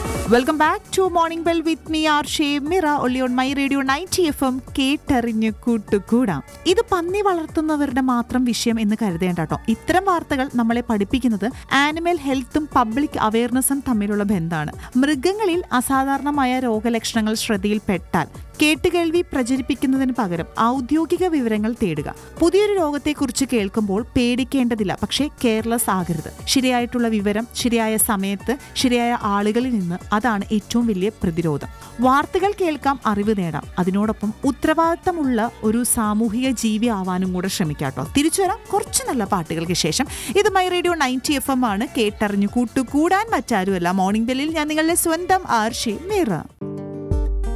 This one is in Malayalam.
welcome back to morning bell with me R ഷേവ് മിറ ഒള്ളി on my radio ninety F M കേട്ടറിഞ്ഞ് കൂട്ടുകൂടാം ഇത് പന്നി വളർത്തുന്നവരുടെ മാത്രം വിഷയം എന്ന് കരുതേണ്ട കേട്ടോ ഇത്തരം വാർത്തകൾ നമ്മളെ പഠിപ്പിക്കുന്നത് ആനിമൽ ഹെൽത്തും പബ്ലിക് അവയർനെസ്സും തമ്മിലുള്ള ബന്ധമാണ് മൃഗങ്ങളിൽ അസാധാരണമായ രോഗലക്ഷണങ്ങൾ ശ്രദ്ധയിൽപ്പെട്ടാൽ കേട്ടുകേൾവി പ്രചരിപ്പിക്കുന്നതിന് പകരം ഔദ്യോഗിക വിവരങ്ങൾ തേടുക പുതിയൊരു രോഗത്തെക്കുറിച്ച് കേൾക്കുമ്പോൾ പേടിക്കേണ്ടതില്ല പക്ഷേ കെയർലെസ് ആകരുത് ശരിയായിട്ടുള്ള വിവരം ശരിയായ സമയത്ത് ശരിയായ ആളുകളിൽ നിന്ന് അതാണ് ഏറ്റവും വലിയ പ്രതിരോധം വാർത്തകൾ കേൾക്കാം അറിവ് നേടാം അതിനോടൊപ്പം ഉത്തരവാദിത്തമുള്ള ഒരു സാമൂഹിക ജീവി ആവാനും കൂടെ ശ്രമിക്കാട്ടോ തിരിച്ചു വരാം കുറച്ച് നല്ല പാട്ടുകൾക്ക് ശേഷം ഇത് my radio ninety F M ആണ് കേട്ടറിഞ്ഞു കൂട്ടുകൂടാൻ മറ്റാരുമല്ല മോർണിംഗ് ബെല്ലിൽ ഞാൻ നിങ്ങളുടെ സ്വന്തം ആർഷി മീറ